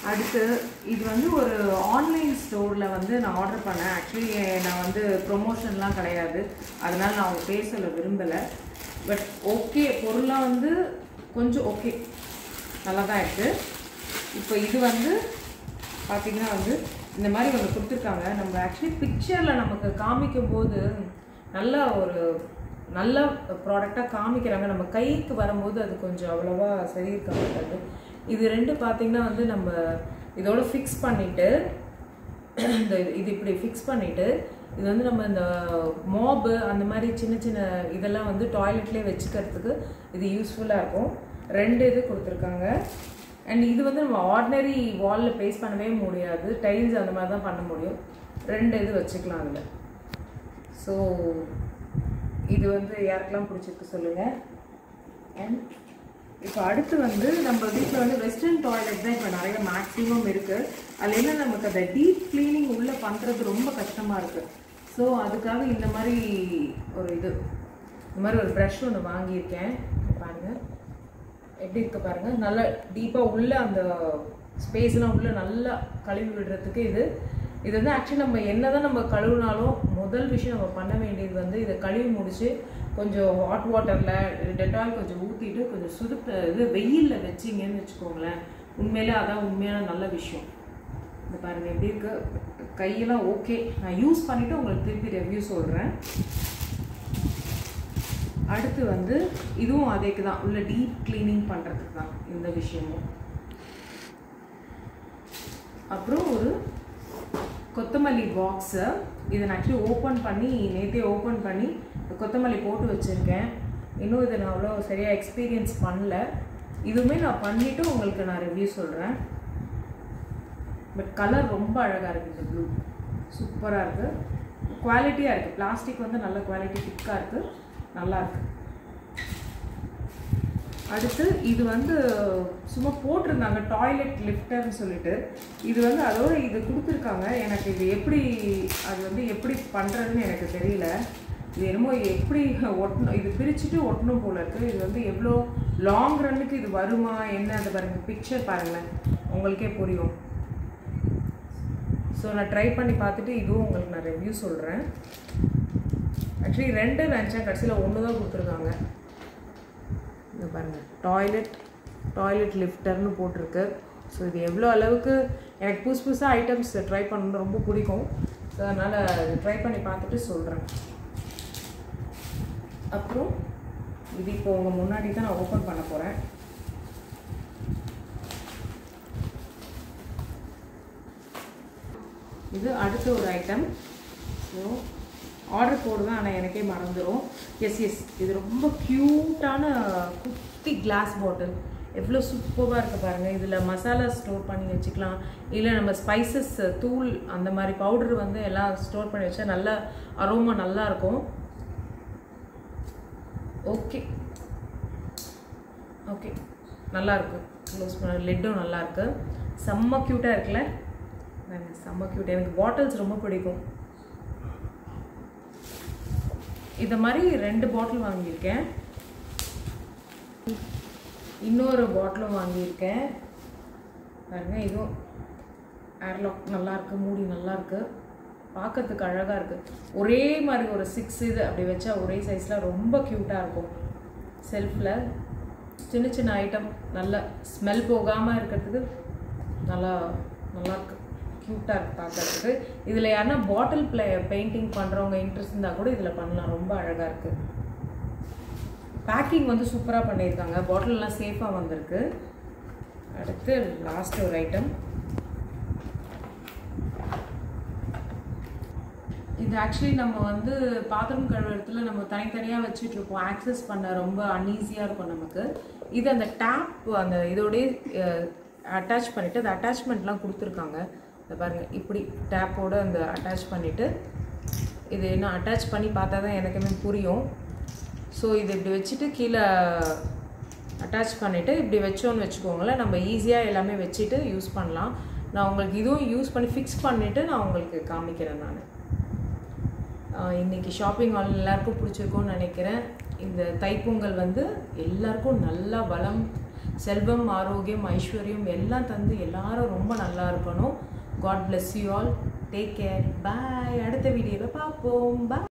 அடுத்து இது வந்து ஒரு ஆன்லைன் ஸ்டோரில் வந்து நான் ஆர்டர் பண்ணேன் ஆக்சுவலி நான் வந்து ப்ரொமோஷன்லாம் கிடையாது அதனால் நான் அவங்க பேர் சொல்ல விரும்பலை பட் ஓகே பொருளாக வந்து கொஞ்சம் ஓகே நல்லா தான் இருக்குது இப்போ இது வந்து பார்த்தீங்கன்னா வந்து இந்த மாதிரி ஒன்று கொடுத்துருக்காங்க நம்ம ஆக்சுவலி பிக்சரில் நமக்கு காமிக்கும் போது நல்ல ஒரு நல்ல ப்ராடக்டாக காமிக்கிறாங்க நம்ம கைக்கு வரும்போது அது கொஞ்சம் அவ்வளோவா சரி இருக்க மாட்டாது இது ரெண்டு பார்த்தீங்கன்னா வந்து நம்ம இதோட ஃபிக்ஸ் பண்ணிவிட்டு இந்த இது இப்படி ஃபிக்ஸ் பண்ணிவிட்டு இது வந்து நம்ம இந்த மாபு அந்த மாதிரி சின்ன சின்ன இதெல்லாம் வந்து டாய்லெட்லேயே வச்சுக்கிறதுக்கு இது யூஸ்ஃபுல்லாக இருக்கும் ரெண்டு இது கொடுத்துருக்காங்க அண்ட் இது வந்து நம்ம ஆர்டினரி வாலில் பேஸ்ட் பண்ணவே முடியாது டைல்ஸ் அந்த மாதிரி தான் பண்ண முடியும் ரெண்டு இது வச்சுக்கலாம் அதில் ஸோ இது வந்து யாருக்கெல்லாம் பிடிச்சிருக்கு சொல்லுங்கள் அண்ட் இப்போ அடுத்து வந்து நம்ம வீட்டில் வந்து வெஸ்டர்ன் டாய்லெட் தான் இப்போ நிறைய மேக்ஸிமம் இருக்குது அதில் என்ன நமக்கு அந்த டீப் க்ளீனிங் உள்ளே பண்ணுறது ரொம்ப கஷ்டமாக இருக்குது ஸோ அதுக்காக இந்த மாதிரி ஒரு இது இந்த மாதிரி ஒரு ப்ரஷ் ஒன்று வாங்கியிருக்கேன் பாருங்கள் எப்படி இருக்கு பாருங்க நல்லா டீப்பாக உள்ள அந்த ஸ்பேஸ்லாம் உள்ள நல்லா கழுவி விடுறதுக்கு இது இது வந்து ஆக்சுவலி நம்ம என்னதான் நம்ம கழுவினாலும் முதல் விஷயம் நம்ம பண்ண வேண்டியது வந்து இதை கழுவி முடிச்சு கொஞ்சம் ஹாட் வாட்டரில் டெட்டால் கொஞ்சம் ஊற்றிட்டு கொஞ்சம் சுடுத்த இது வெயிலில் வச்சிங்கன்னு வச்சுக்கோங்களேன் உண்மையிலே அதான் உண்மையான நல்ல விஷயம் இந்த பாருங்க எப்படி இருக்கு கையெல்லாம் ஓகே நான் யூஸ் பண்ணிவிட்டு உங்களுக்கு திருப்பி ரிவ்யூ சொல்கிறேன் அடுத்து வந்து இதுவும் அதேக்கு தான் உள்ள டீப் க்ளீனிங் பண்ணுறதுக்கு தான் இந்த விஷயமும் அப்புறம் ஒரு கொத்தமல்லி பாக்ஸை இதை நான் ஆக்சுவலி ஓப்பன் பண்ணி நேற்றே ஓப்பன் பண்ணி கொத்தமல்லி போட்டு வச்சுருக்கேன் இன்னும் இதை நான் அவ்வளோ சரியாக எக்ஸ்பீரியன்ஸ் பண்ணல இதுவுமே நான் பண்ணிவிட்டு உங்களுக்கு நான் ரிவ்யூ சொல்கிறேன் பட் கலர் ரொம்ப அழகாக இருக்குது இந்த ப்ளூ சூப்பராக இருக்குது குவாலிட்டியாக இருக்குது பிளாஸ்டிக் வந்து நல்ல குவாலிட்டி திக்காக இருக்குது நல்லா இருக்கு அடுத்து இது வந்து சும்மா போட்டிருந்தாங்க டாய்லெட் லிஃப்டர்னு சொல்லிட்டு இது வந்து அதோட இது கொடுத்துருக்காங்க எனக்கு இது எப்படி அது வந்து எப்படி பண்ணுறதுன்னு எனக்கு தெரியல இது என்னமோ எப்படி ஒட்டணும் இது பிரிச்சுட்டு ஒட்டணும் போல இருக்கு இது வந்து எவ்வளோ லாங் ரன்னுக்கு இது வருமா என்ன அதை பாருங்க பிக்சர் பாருங்களேன் உங்களுக்கே புரியும் ஸோ நான் ட்ரை பண்ணி பார்த்துட்டு இதுவும் உங்களுக்கு நான் ரிவ்யூ சொல்கிறேன் ஆக்சுவலி ரெண்டு நினச்சேன் கடைசியில் ஒன்று தான் கொடுத்துருக்காங்க இந்த பாருங்கள் டாய்லெட் டாய்லெட் லிஃப்டர்னு போட்டிருக்கு ஸோ இது எவ்வளோ அளவுக்கு எனக்கு புதுசு புதுசாக ஐட்டம்ஸ் ட்ரை பண்ணணும் ரொம்ப பிடிக்கும் ஸோ அதனால் இது ட்ரை பண்ணி பார்த்துட்டு சொல்கிறேன் அப்புறம் இது இப்போ உங்கள் முன்னாடி தான் நான் ஓப்பன் பண்ண போகிறேன் இது அடுத்த ஒரு ஐட்டம் ஸோ ஆர்டர் போடுவேன் ஆனால் எனக்கே மறந்துடும் எஸ் எஸ் இது ரொம்ப க்யூட்டான குட்டி கிளாஸ் பாட்டில் எவ்வளோ சூப்பராக இருக்குது பாருங்கள் இதில் மசாலா ஸ்டோர் பண்ணி வச்சுக்கலாம் இல்லை நம்ம ஸ்பைசஸ் தூள் அந்த மாதிரி பவுடர் வந்து எல்லாம் ஸ்டோர் பண்ணி வச்சா நல்ல அரோமா நல்லா இருக்கும் ஓகே ஓகே நல்லா இருக்கு க்ளோஸ் பண்ண லெட்டும் நல்லா இருக்கு செம்ம க்யூட்டாக இருக்குல்ல பாருங்க, செம்ம க்யூட் எனக்கு பாட்டில்ஸ் ரொம்ப பிடிக்கும் இந்த மாதிரி ரெண்டு பாட்டில் வாங்கியிருக்கேன் இன்னொரு பாட்டிலும் வாங்கியிருக்கேன் பாருங்க இதுவும் ஏர்லாக் நல்லா இருக்கு மூடி நல்லா இருக்கு பார்க்கறதுக்கு அழகாக இருக்கு ஒரே மாதிரி ஒரு சிக்ஸ் இது அப்படி வச்சா ஒரே சைஸில் ரொம்ப க்யூட்டாக இருக்கும் செல்ஃபில் சின்ன சின்ன ஐட்டம் நல்ல ஸ்மெல் போகாமல் இருக்கிறதுக்கு நல்லா நல்லா இருக்கு க்யூட்டாக இருக்கு பார்க்கறதுக்கு இதில் யாருன்னா பாட்டில் ப்ளே பெயிண்டிங் பண்ணுறவங்க இன்ட்ரெஸ்ட் இருந்தால் கூட இதில் பண்ணலாம் ரொம்ப அழகாக இருக்குது பேக்கிங் வந்து சூப்பராக பண்ணியிருக்காங்க பாட்டில்லாம் சேஃபாக வந்திருக்கு அடுத்து லாஸ்ட் ஒரு ஐட்டம் இது ஆக்சுவலி நம்ம வந்து பாத்திரம் கழுவுறதுல நம்ம தனித்தனியாக வச்சுட்டு இருப்போம் ஆக்சஸ் பண்ண ரொம்ப அன்ஈஸியாக இருக்கும் நமக்கு இது அந்த டேப் அந்த இதோடய அட்டாச் பண்ணிவிட்டு அந்த அட்டாச்மெண்ட்லாம் கொடுத்துருக்காங்க இந்த பாருங்க இப்படி டேப்போட அந்த அட்டாச் பண்ணிவிட்டு இது இன்னும் அட்டாச் பண்ணி பார்த்தா தான் எனக்குமே புரியும் ஸோ இது இப்படி வச்சுட்டு கீழே அட்டாச் பண்ணிவிட்டு இப்படி வச்சோன்னு வச்சுக்கோங்களேன் நம்ம ஈஸியாக எல்லாமே வச்சுட்டு யூஸ் பண்ணலாம் நான் உங்களுக்கு இதுவும் யூஸ் பண்ணி ஃபிக்ஸ் பண்ணிவிட்டு நான் உங்களுக்கு காமிக்கிறேன் நான் ஆஹ் இன்னைக்கு ஷாப்பிங் ஆல் எல்லாருக்கும் பிடிச்சிருக்கும்னு நினைக்கிறேன் இந்த தைப்பொங்கல் வந்து எல்லாருக்கும் நல்லா வளம் செல்வம் ஆரோக்கியம் ஐஸ்வர்யம் எல்லாம் தந்து எல்லாரும் ரொம்ப நல்லா இருக்கணும் God bless you all take care bye அடுத்த வீடியோவில் பார்ப்போம் பாய்